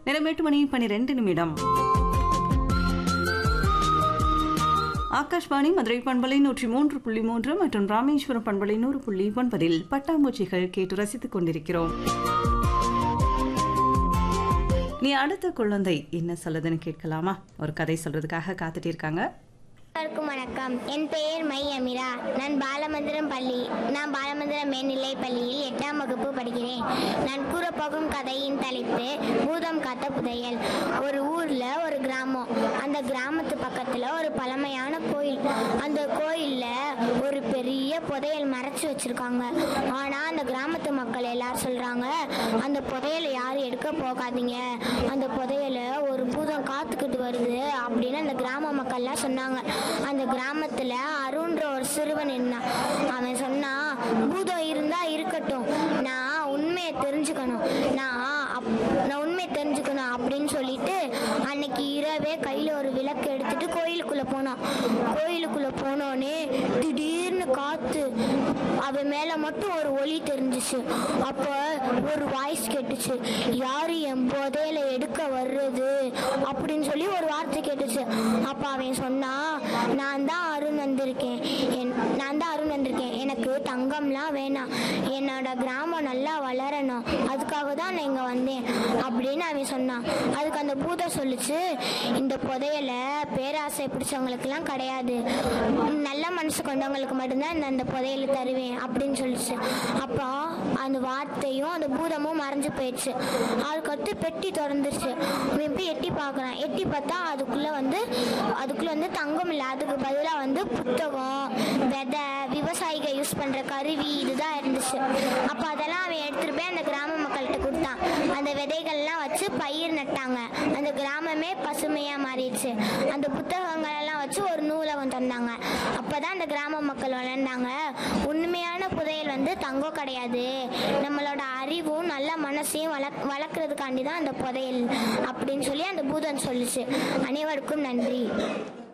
நேரம் எட்டு மணி பனிரெண்டு நிமிடம் ஆகாஷ்வாணி மதுரை பண்பலை நூற்றி மூன்று புள்ளி மூன்று மற்றும் ராமேஸ்வரம் பண்பலை நூறு புள்ளி ஒன்பதில் பட்டாம்பூச்சிகள் கேட்டு ரசித்துக் கொண்டிருக்கிறோம் நீ அடுத்த குழந்தை என்ன சொல்லுதுன்னு கேட்கலாமா ஒரு கதை சொல்றதுக்காக காத்துட்டு இருக்காங்க அனைவருக்கும் வணக்கம் என் பெயர் மை அமிரா நான் பாலமந்திரம் பள்ளி நான் பாலமந்திரம் மேல்நிலை பள்ளியில் எட்டாம் வகுப்பு படிக்கிறேன் நான் கூறப்போகும் கதையின் தலைப்பு பூதம் காத்த புதையல் ஒரு ஊர்ல ஒரு கிராமம் அந்த கிராமத்து பக்கத்துல ஒரு பழமையான கோயில் அந்த கோயில்ல ஒரு பெரிய புதையல் மறைச்சு வச்சிருக்காங்க ஆனா அந்த கிராமத்து மக்கள் எல்லாரும் சொல்றாங்க அந்த புதையலை யாரும் எடுக்க போகாதீங்க அந்த புதையலை ஒரு பூதம் காத்துக்கிட்டு வருது அப்படின்னு அந்த கிராம மக்கள்லாம் சொன்னாங்க அந்த கிராமத்துல அருண்ன்ற ஒரு சிறுவன் இருந்தான் அவன் சொன்னான் பூதம் இருந்தா இருக்கட்டும் நான் உண்மையை தெரிஞ்சுக்கணும் நான் அப்- நான் உண்மையை தெரிஞ்சுக்கணும் அப்படின்னு சொல்லிட்டு அன்னைக்கு இரவே கையில ஒரு விளக்கு எடுத்துட்டு கோயிலுக்குள்ள போனான் கோயிலுக்குள்ள போனோடனே திடீர்னு காத்து அவன் மேல மட்டும் ஒரு ஒளி தெரிஞ்சுச்சு அப்ப ஒரு வாய்ஸ் கேட்டுச்சு யாரு என் புதையல எடுக்க வர்றது அப்படின்னு சொல்லி ஒரு வார்த்தை கேட்டுச்சு அப்ப அவன் சொன்னா நான் தான் அருண் வந்திருக்கேன் என்- நான் தான் அருண் வந்திருக்கேன் எனக்கு தங்கம்லாம் வேணாம் என்னோட கிராமம் நல்லா வளரணும் அதுக்காக தான் நான் இங்க வந்தேன் அப்படின்னு அவன் சொன்னான் அதுக்கு அந்த பூதம் சொல்லுச்சு இந்த புதையல பேராசை பிடிச்சவங்களுக்குலாம் கிடையாது நல்ல மனசு கொண்டவங்களுக்கு மட்டும்தான் நான் அந்த புதையல தருவேன் அப்படின்னு சொல்லிச்சு அப்போ அந்த வார்த்தையும் அந்த பூதமும் மறைஞ்சு போயிடுச்சு அதுக்கடுத்து பெட்டி திறந்துருச்சு இவன் போய் எட்டி பார்க்குறான் எட்டி பார்த்தா அதுக்குள்ள வந்து அதுக்குள்ள வந்து தங்கம் இல்லை அதுக்கு பதிலாக வந்து புத்தகம் விதை விவசாயிகள் யூஸ் பண்ற கருவி இதுதான் இருந்துச்சு அப்போ அதெல்லாம் அவன் எடுத்துட்டு போய் அந்த கிராம மக்கள்கிட்ட கொடுத்தான் அந்த விதைகள்லாம் வச்சு பயிர் நட்டாங்க அந்த கிராமமே பசுமையா மாறிடுச்சு அந்த புத்தகங்கள் எல்லாம் வச்சு ஒரு நூலகம் தந்தாங்க அப்பதான் அந்த கிராம மக்கள் வளர்ந்தாங்க உண்மையான புதையல் வந்து தங்கம் கிடையாது நம்மளோட அறிவும் நல்ல மனசையும் வளர்க் வளர்க்குறதுக்காண்டி தான் அந்த புதையல் அப்படின்னு சொல்லி அந்த பூதன் சொல்லுச்சு அனைவருக்கும் நன்றி